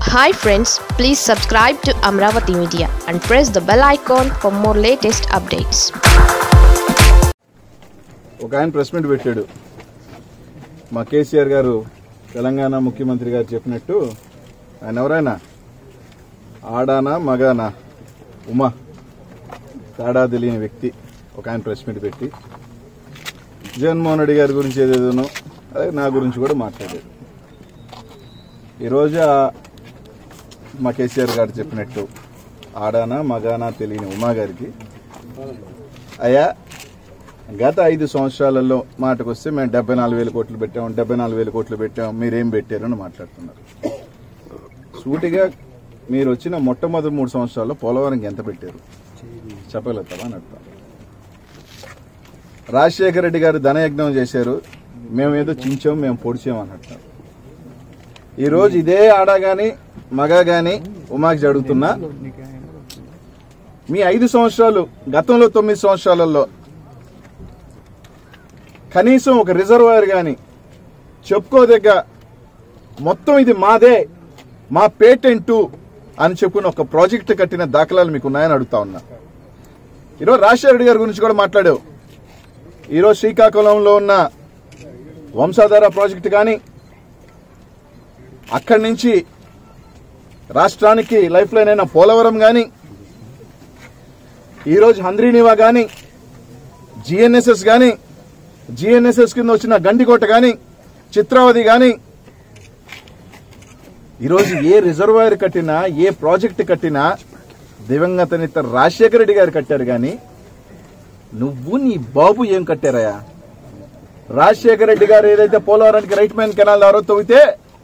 Hi friends please subscribe to Amaravati media and press the bell icon for more latest updates ఒక ఆయన press meet పెట్టాడు మా కేసీఆర్ గారు తెలంగాణ ముఖ్యమంత్రి గారు చెప్పినట్టు ఆయన ఎవరైనా ఆడానా మగానా ఉమా తేడా తెలియని వ్యక్తి ఒక ఆయన ప్రెస్ మీట్ పెట్టి జగన్మోహన్ రెడ్డి గారి గురించి ఏదేదోనో అదే నా గురించి కూడా మాట్లాడాడు ఈరోజు ఆ మా కేసీఆర్ గారు చెప్పినట్టు ఆడానా మగానా తెలియని ఉమా గారికి అయ్యా గత ఐదు సంవత్సరాలలో మాటకు వస్తే మేము డెబ్బై నాలుగు వేల కోట్లు పెట్టాం డెబ్బై నాలుగు వేల కోట్లు పెట్టాం మీరేం పెట్టారు అని మాట్లాడుతున్నారు సూటిగా మీరు వచ్చిన మొట్టమొదటి మూడు సంవత్సరాల్లో పోలవరంకి ఎంత పెట్టారు చెప్పగలుగుతావా అని అర్థం రాజశేఖర రెడ్డి గారు ధనయజ్ఞం చేశారు మేము ఏదో చించాం మేము పొడిచాం అని అంటారు ఈరోజు ఇదే ఆడ గాని మగ గాని ఉమాకి జరుగుతున్నా మీ ఐదు సంవత్సరాలు గతంలో తొమ్మిది సంవత్సరాలలో కనీసం ఒక రిజర్వాయర్ గాని చెప్పుకోదగ్గ మొత్తం ఇది మాదే మా పేటెంటు అని చెప్పుకుని ఒక ప్రాజెక్టు కట్టిన దాఖలాలు మీకు ఉన్నాయని అడుగుతా ఉన్నా ఈరోజు రాజశేఖర రెడ్డి గారి గురించి కూడా మాట్లాడావు ఈరోజు శ్రీకాకుళంలో ఉన్న వంశాధార ప్రాజెక్టు కానీ అక్కడి నుంచి రాష్ట్రానికి లైఫ్ లైన్ అయిన పోలవరం కానీ ఈరోజు హంద్రీనివా కానీ జిఎన్ఎస్ఎస్ కానీ జిఎన్ఎస్ఎస్ కింద వచ్చిన గండికోట కానీ చిత్రావతి కానీ ఈరోజు ఏ రిజర్వాయర్ కట్టినా ఏ ప్రాజెక్ట్ కట్టినా దివంగత నేత రాజశేఖర రెడ్డి గారు కట్టారు కానీ నువ్వు నీ బాబు ఏం కట్టారయ్యా రాజశేఖర రెడ్డి గారు ఏదైతే పోలవరానికి రైట్ మ్యాన్ కెనాల్ దారో తవ్వితే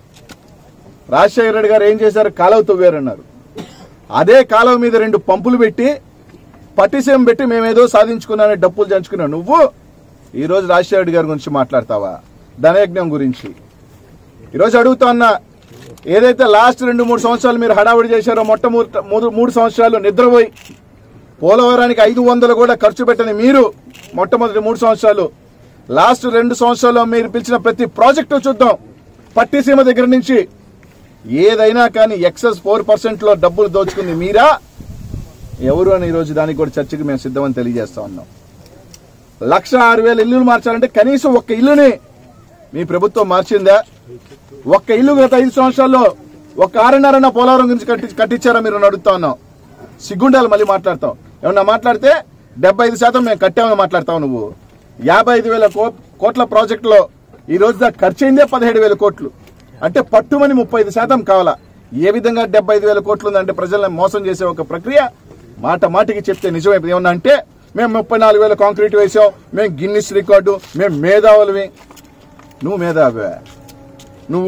రాజశేఖర రెడ్డి గారు ఏం చేశారు కాలువ తవ్వారన్నారు అదే కాలువ మీద రెండు పంపులు పెట్టి పట్టిసీమ పెట్టి మేమేదో సాధించుకున్నానని డప్పులు చంచుకున్నావు నువ్వు ఈ రోజు రాజశేఖర రెడ్డి గారి గురించి మాట్లాడతావా ధనయజ్ఞం గురించి ఈరోజు అడుగుతా ఉన్నా ఏదైతే లాస్ట్ రెండు మూడు సంవత్సరాలు మీరు హడావుడి చేశారో మొట్టమొదటి మూడు మూడు సంవత్సరాలు నిద్రపోయి పోలవరానికి ఐదు వందలు కూడా ఖర్చు పెట్టని మీరు మొట్టమొదటి మూడు సంవత్సరాలు లాస్ట్ రెండు సంవత్సరాల్లో మీరు పిలిచిన ప్రతి ప్రాజెక్టు చూద్దాం పట్టిసీమ దగ్గర నుంచి ఏదైనా కానీ ఎక్సెస్ ఫోర్ పర్సెంట్ లో డబ్బులు దోచుకుంది మీరా ఎవరు అని ఈరోజు దానికి కూడా చర్చకు మేము సిద్ధమని తెలియజేస్తా ఉన్నాం లక్ష ఆరు వేల ఇల్లులు మార్చాలంటే కనీసం ఒక్క ఇల్లుని మీ ప్రభుత్వం మార్చిందా ఒక్క ఇల్లు గత ఐదు సంవత్సరాల్లో ఒక ఆరున్నరన్న పోలవరం గురించి కట్టి కట్టించారా మీరు అని అడుగుతా ఉన్నాం సిగ్గుండాలి మళ్ళీ మాట్లాడతాం ఏమన్నా మాట్లాడితే డెబ్బై ఐదు శాతం మేము కట్టామని మాట్లాడతావు నువ్వు యాభై ఐదు వేల కో- కోట్ల ప్రాజెక్టులో ఈ రోజు దాకా ఖర్చు అయిందే పదిహేడు వేల కోట్లు అంటే పట్టుమని ముప్పై ఐదు శాతం కావాలా ఏ విధంగా డెబ్బై ఐదు వేల కోట్లు ఉందంటే ప్రజల్ని మోసం చేసే ఒక ప్రక్రియ మాట మాటికి చెప్తే నిజమైపోయింది ఏమన్నా అంటే మేము ముప్పై నాలుగు వేల కాంక్రీట్ వేసాం మేము గిన్నిస్ రికార్డు మేము మేధావులవి నువ్వు మేధావే నువ్వు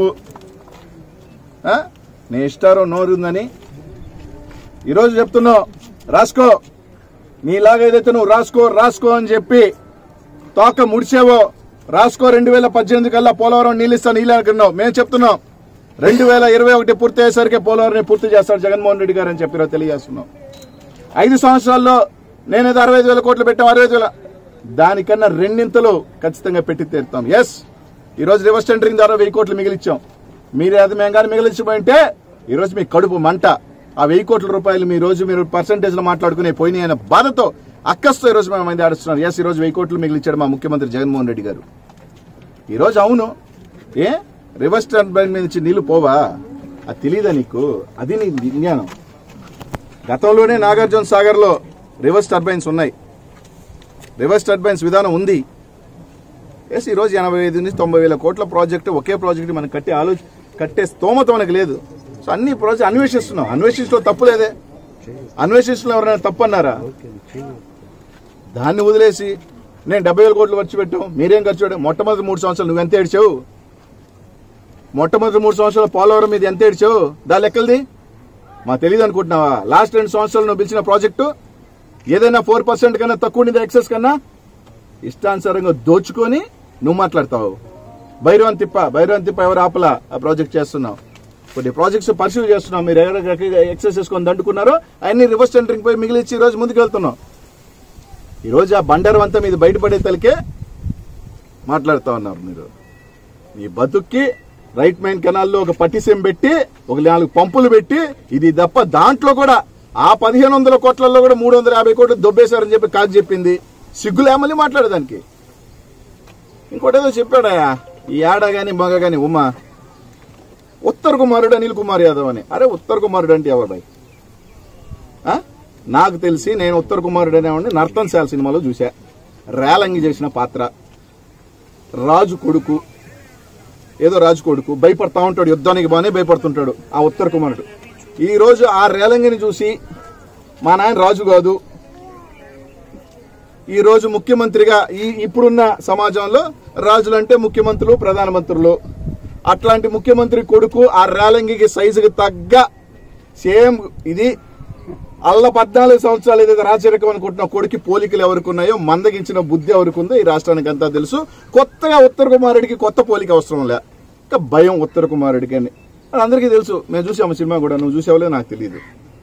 ఆ? నీ ఇష్టారో నోరుందని ఈరోజు చెప్తున్నావు రాసుకో నీలాగా ఏదైతే నువ్వు రాసుకో రాసుకో అని చెప్పి తోక ముడిచావో రాసుకో రెండు వేల పద్దెనిమిది కల్లా పోలవరం నీళ్ళిస్తా నీళ్ళు అనుకున్నావు మేము చెప్తున్నాం రెండు వేల ఇరవై ఒకటి పూర్తి అయ్యేసరికి పోలవరం పూర్తి చేస్తాడు జగన్మోహన్ రెడ్డి గారు అని చెప్పి తెలియజేస్తున్నాం ఐదు సంవత్సరాల్లో నేనేదో అరవై ఐదు వేల కోట్లు పెట్టాం అరవై ఐదు వేల దానికన్నా రెండింతలు ఖచ్చితంగా పెట్టి తీరుతాం ఎస్ ఈ రోజు రివర్స్ టెండరింగ్ ద్వారా వెయ్యి కోట్లు మిగిలిచ్చాం మీరు అది మేము కానీ మిగిలించబోయింటే ఈ రోజు మీ కడుపు మంట ఆ వెయ్యి కోట్ల రూపాయలు మీ రోజు మీరు పర్సంటేజ్ లో మాట్లాడుకునే పోయినాయి అనే బాధతో అక్కస్తో ఈ రోజు మేము మంది ఆడుస్తున్నారు ఎస్ ఈ రోజు వెయ్యి కోట్లు మిగిలిచ్చాడు మా ముఖ్యమంత్రి జగన్మోహన్ రెడ్డి గారు ఈ రోజు అవును ఏ రివర్స్ టర్బైన్ మీద నుంచి నీళ్లు పోవా అది తెలియదా నీకు అది నీ విజ్ఞానం గతంలోనే నాగార్జున సాగర్ లో రివర్స్ టర్బైన్స్ ఉన్నాయి రివర్స్ టర్బైన్స్ విధానం ఉంది ఎస్ ఈ రోజు ఎనభై ఐదు నుంచి తొంభై వేల కోట్ల ప్రాజెక్టు ఒకే ప్రాజెక్టు మనకు కట్టే ఆలోచన కట్టే స్తోమత మనకు లేదు సో అన్ని ప్రాజెక్ట్ అన్వేషిస్తున్నాం అన్వేషించడం తప్పు లేదే అన్వేషించడం ఎవరైనా తప్పు అన్నారా దాన్ని వదిలేసి నేను డెబ్బై వేల కోట్లు ఖర్చు పెట్టాం మీరేం ఖర్చు పెట్టాం మొట్టమొదటి మూడు సంవత్సరాలు నువ్వు ఎంత ఏడ్చావు మొట్టమొదటి మూడు సంవత్సరాలు పోలవరం మీద ఎంత ఏడ్చావు దాని లెక్కలది మా తెలియదు అనుకుంటున్నావా లాస్ట్ రెండు సంవత్సరాలు నువ్వు పిలిచిన ప్రాజెక్టు ఏదైనా ఫోర్ పర్సెంట్ కన్నా తక్కువ ఉండేది ఎక్సెస్ కన్నా ఇష్టానుసారంగా దోచుకొని నువ్వు మాట్లాడతావు భైరవన్ తిప్ప భైరవన్ తిప్ప ఎవరు ఆపలా ఆ ప్రాజెక్ట్ చేస్తున్నావు కొన్ని ప్రాజెక్ట్స్ పర్సీవ్ చేస్తున్నాం మీరు ఎవరైనా ఎక్సెస్ చేసుకొని దండుకున్నారో అవన్నీ రివర్స్ టెండరింగ్ పోయి మిగిలిచ్చి ఈ రోజు ముందుకు వెళ్తున్నాం ఈ రోజు ఆ బండారం అంతా మీద బయటపడే తలకే మాట్లాడుతా ఉన్నారు మీరు నీ బతుక్కి రైట్ మైన్ కెనాల్లో ఒక పట్టిసెం పెట్టి ఒక నాలుగు పంపులు పెట్టి ఇది తప్ప దాంట్లో కూడా ఆ పదిహేను వందల కోట్లలో కూడా మూడు వందల యాభై కోట్లు దొబ్బేశారని చెప్పి కాదు చెప్పింది సిగ్గులేమని మాట్లాడేదానికి ఇంకోటి ఏదో చెప్పాడా ఈ ఆడ గాని మగ గాని ఉమా ఉత్తర్ కుమారుడు అనిల్ కుమార్ యాదవ్ అని అరే ఉత్తర్ కుమారుడు అంటే ఎవరు బాయ్ ఆ? నాకు తెలిసి నేను ఉత్తర్ కుమారుడు అనేవాడిని నర్తన్ శాల్ సినిమాలో చూసా రేలంగి చేసిన పాత్ర రాజు కొడుకు ఏదో రాజు కొడుకు భయపడతా ఉంటాడు యుద్ధానికి బాగానే భయపడుతుంటాడు ఆ ఉత్తర కుమారుడు ఈ రోజు ఆ రేలంగిని చూసి మా నాయన రాజు కాదు ఈ రోజు ముఖ్యమంత్రిగా ఈ ఇప్పుడున్న సమాజంలో రాజులంటే ముఖ్యమంత్రులు ప్రధానమంత్రులు అట్లాంటి ముఖ్యమంత్రి కొడుకు ఆ రేలంగికి సైజుకి తగ్గ సేమ్ ఇది అల్ల పద్నాలుగు సంవత్సరాలు ఏదైతే రాచరికం అనుకుంటున్న కొడుకు పోలికలు ఎవరికి ఉన్నాయో మందగించిన బుద్ధి ఎవరికి ఉందో ఈ రాష్ట్రానికి అంతా తెలుసు కొత్తగా ఉత్తర కుమారుడికి కొత్త పోలిక అవసరం లే ఇంకా భయం ఉత్తర కుమారుడికి అని అది అందరికీ తెలుసు మేము చూసాము సినిమా కూడా నువ్వు చూసావులే నాకు తెలియదు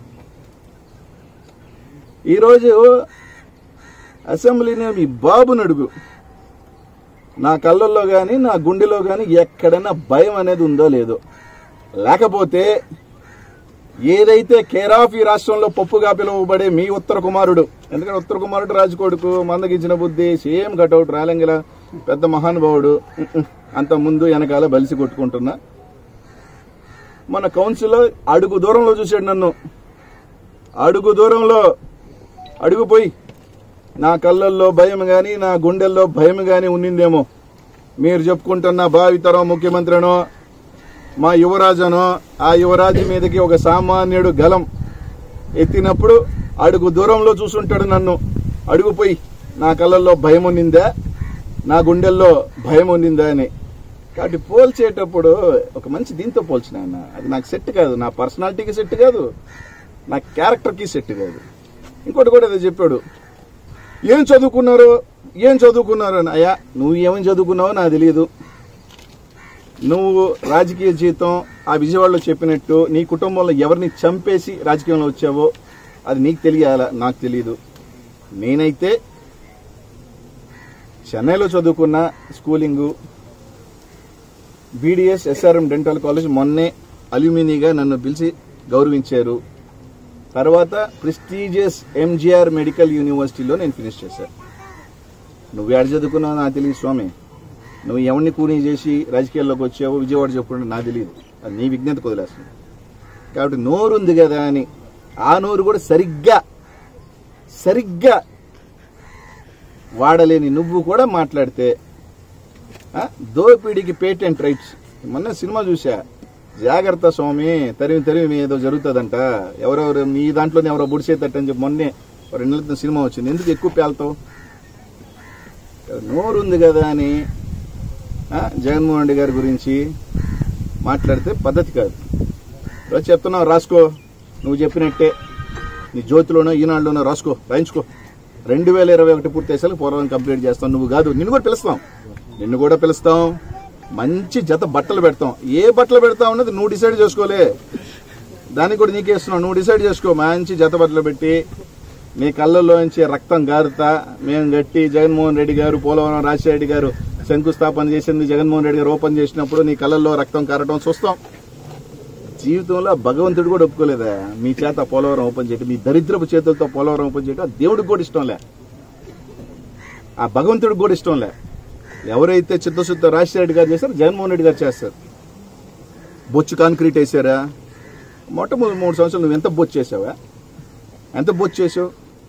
ఈరోజు అసెంబ్లీని మీ బాబుని అడుగు నా కళ్ళల్లో కానీ నా గుండెలో కానీ ఎక్కడైనా భయం అనేది ఉందో లేదో లేకపోతే ఏదైతే కేరాఫ్ ఈ రాష్ట్రంలో పప్పుగా పిలువబడే మీ ఉత్తర కుమారుడు ఎందుకంటే ఉత్తర కుమారుడు రాజకోడుకు మందగించిన బుద్ధి సేమ్ కటౌట్ రాలంగిల పెద్ద మహానుభావుడు ఉమ్, ఉమ్, అంత ముందు వెనకాల బలిసి కొట్టుకుంటున్నా మన కౌన్సిల్లో అడుగు దూరంలో చూశాడు నన్ను అడుగు దూరంలో అడుగుపోయి నా కళ్ళల్లో భయం గాని నా గుండెల్లో భయం గాని ఉన్నిందేమో మీరు చెప్పుకుంటున్న భావితరం ముఖ్యమంత్రినో మా యువరాజునో ఆ యువరాజు మీదకి ఒక సామాన్యుడు గలం ఎత్తినప్పుడు అడుగు దూరంలో చూసుంటాడు నన్ను అడుగుపోయి నా కళ్ళల్లో భయం ఉన్నిందా నా గుండెల్లో భయం ఉన్నిందా అని కాబట్టి పోల్చేటప్పుడు ఒక మంచి దీంతో పోల్చిన ఆయన అది నాకు సెట్ కాదు నా పర్సనాలిటీకి సెట్ కాదు నా క్యారెక్టర్కి సెట్ కాదు ఇంకోటి కూడా ఏదో చెప్పాడు ఏం చదువుకున్నారు ఏం చదువుకున్నారు అని అయ్యా నువ్వు ఏమని చదువుకున్నావో నాకు తెలియదు నువ్వు రాజకీయ జీవితం ఆ విజయవాడలో చెప్పినట్టు నీ కుటుంబంలో ఎవరిని చంపేసి రాజకీయంలో వచ్చావో అది నీకు తెలియాలా నాకు తెలియదు నేనైతే చెన్నైలో చదువుకున్న schooling BDS SRM dental college మొన్నే అల్యూమినీగా నన్ను పిలిచి గౌరవించారు తర్వాత ప్రెస్టీజియస్ ఎంజిఆర్ మెడికల్ యూనివర్సిటీలో నేను ఫినిష్ చేశాను నువ్వు ఎక్కడ చదువుకున్నావు నాకు తెలియదు స్వామి నువ్వు ఎవరిని కూనీ చేసి రాజకీయాల్లోకి వచ్చావో విజయవాడ చెప్పుకుంటే నాకు తెలియదు అది నీ విజ్ఞత కుదిలేస్తుంది కాబట్టి నోరు ఉంది కదా అని ఆ నోరు కూడా సరిగ్గా సరిగ్గా వాడలేని నువ్వు కూడా మాట్లాడితే ఆ, దోపిడీకి పేటెంట్ రైట్స్ మొన్న సినిమా చూసా జాగ్రత్త స్వామి తరిమి తరిమి ఏదో జరుగుతుందంట ఎవరెవరు మీ దాంట్లోనే ఎవరో బుడిసేతట్టని చెప్పి మొన్నే ఒక రెండు నెలల క్రితం సినిమా వచ్చింది ఎందుకు ఎక్కువ పేలుతావు నోరు ఉంది కదా అని ఆ, జగన్మోహన్ రెడ్డి గారి గురించి మాట్లాడితే పద్ధతి కాదు రోజు చెప్తున్నావు రాసుకో నువ్వు చెప్పినట్టే నీ జ్యోతిలోనో ఈనాడులోనో రాసుకో రాయించుకో రెండు వేల ఇరవై ఒకటి పూర్తి అయ్యేసరికి పూర్వం కంప్లీట్ చేస్తాం నువ్వు కాదు నిన్ను కూడా పిలుస్తాం నిన్ను కూడా పిలుస్తాం మంచి జత బట్టలు పెడతాం ఏ బట్టలు పెడతాం అన్నది నువ్వు డిసైడ్ చేసుకోలే దానికి కూడా నీకే ఇస్తున్నావు నువ్వు డిసైడ్ చేసుకో మంచి జత బట్టలు పెట్టి మీ కళ్ళల్లోంచి రక్తం గారుతా మేము గట్టి జగన్మోహన్ రెడ్డి గారు పోలవరం రాజశేఖర రెడ్డి గారు శంకుస్థాపన చేసింది జగన్మోహన్ రెడ్డి గారు ఓపెన్ చేసినప్పుడు నీ కళ్ళల్లో రక్తం కారటం చూస్తాం జీవితంలో భగవంతుడు కూడా ఒప్పుకోలేదా మీ చేత పోలవరం ఓపెన్ చేయటం మీ దరిద్రపు చేతులతో పోలవరం ఓపెన్ చేయటం ఆ దేవుడికి కూడా ఇష్టంలే ఆ భగవంతుడికి కూడా ఇష్టంలే ఎవరైతే చిత్తశుద్ధ రాజశేఖర రెడ్డి గారు చేశారో జగన్మోహన్ రెడ్డి గారు చేస్తారు బొచ్చు కాంక్రీట్ వేసారా మొట్టమొదటి మూడు సంవత్సరాలు నువ్వు ఎంత బొచ్చు చేసావా ఎంత బొచ్చు చేసావు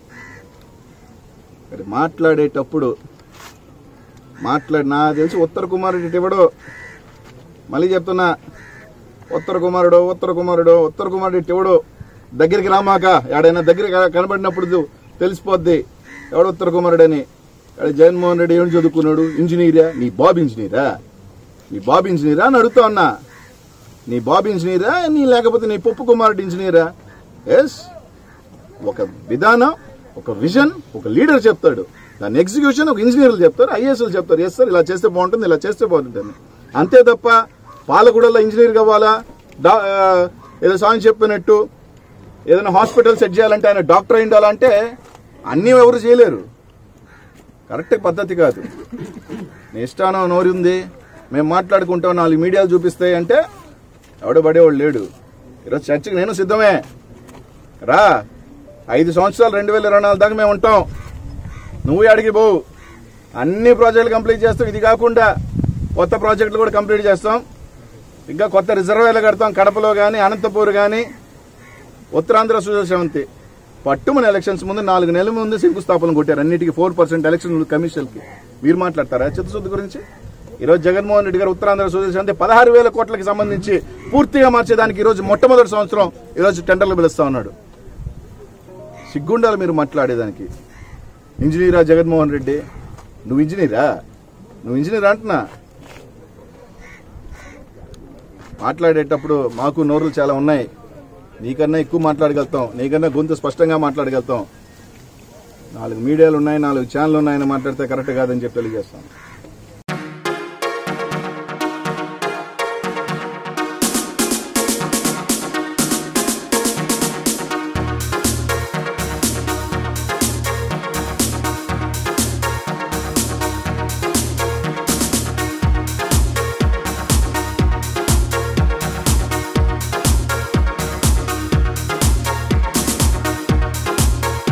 మరి మాట్లాడేటప్పుడు మాట్లాడి నా తెలిసి ఉత్తర కుమారుడు ఇటు ఇవ్వడు మళ్ళీ చెప్తున్నా ఉత్తర కుమారుడు ఉత్తర కుమారుడు ఉత్తర కుమారుడు ఇటు ఇవ్వడు దగ్గరికి రామాక ఎడైనా దగ్గర క- కనబడినప్పుడు తెలిసిపోద్ది ఎవడు ఉత్తర కుమారుడని ఆడ జగన్మోహన్ రెడ్డి ఏం చదువుకున్నాడు ఇంజనీరా నీ బాబు ఇంజనీరా నీ బాబు ఇంజనీరా అని అడుగుతా ఉన్నా నీ బాబు ఇంజనీరా నీ లేకపోతే నీ పప్పు కుమారుడు ఇంజనీరా ఎస్ ఒక విధానం ఒక విజన్ ఒక లీడర్ చెప్తాడు దాని ఎగ్జిక్యూషన్ ఒక ఇంజనీర్లు చెప్తారు ఐఏఎస్లు చెప్తారు ఎస్ సార్ ఇలా చేస్తే బాగుంటుంది ఇలా చేస్తే బాగుంటుంది అంతే తప్ప పాలగూడలో ఇంజనీర్ కావాలా డా- ఆ, ఏదో సాయం చెప్పినట్టు ఏదైనా హాస్పిటల్ సెట్ చేయాలంటే ఆయన డాక్టర్ అయి ఉండాలంటే అన్నీ ఎవరు చేయలేరు కరెక్ట్ పద్ధతి కాదు నీ ఇష్టానం నోరు ఉంది మేము మాట్లాడుకుంటాం నాలుగు మీడియాలు చూపిస్తాయి అంటే ఎవడ పడేవాడు లేడు ఈరోజు చర్చకి నేను సిద్ధమే రా ఐదు సంవత్సరాలు రెండు వేల ఇరవై నాలుగు దాకా మేము ఉంటాం నువ్వు అడిగి పోవు అన్ని ప్రాజెక్టులు కంప్లీట్ చేస్తాం ఇది కాకుండా కొత్త ప్రాజెక్టులు కూడా కంప్లీట్ చేస్తాం ఇంకా కొత్త రిజర్వాయర్లు కడతాం కడపలో కానీ అనంతపూర్ కానీ ఉత్తరాంధ్ర సుశాంతి పట్టుమని ఎలక్షన్స్ ముందు నాలుగు నెలల ముందు శంకుస్థాపన కొట్టారు అన్నిటికీ ఫోర్ పర్సెంట్ ఎలక్షన్ కమిషన్కి మీరు మాట్లాడతారా చిత్తశుద్ధి గురించి ఈరోజు జగన్మోహన్ రెడ్డి గారు ఉత్తరాంధ్ర సుశాంతి పదహారు వేల కోట్లకి సంబంధించి పూర్తిగా మార్చేదానికి ఈరోజు మొట్టమొదటి సంవత్సరం ఈరోజు టెండర్లు పిలుస్తా ఉన్నాడు సిగ్గుండాలి మీరు మాట్లాడేదానికి ఇంజనీరా జగన్మోహన్ రెడ్డి నువ్వు ఇంజనీరా నువ్వు ఇంజనీర్ అంటున్నా మాట్లాడేటప్పుడు మాకు నోరులు చాలా ఉన్నాయి నీకన్నా ఎక్కువ మాట్లాడగలుగుతాం నీకన్నా గొంతు స్పష్టంగా మాట్లాడగలుగుతాం నాలుగు మీడియాలు ఉన్నాయి నాలుగు ఛానల్ ఉన్నాయని మాట్లాడితే కరెక్ట్ కాదని చెప్పి తెలియజేస్తాం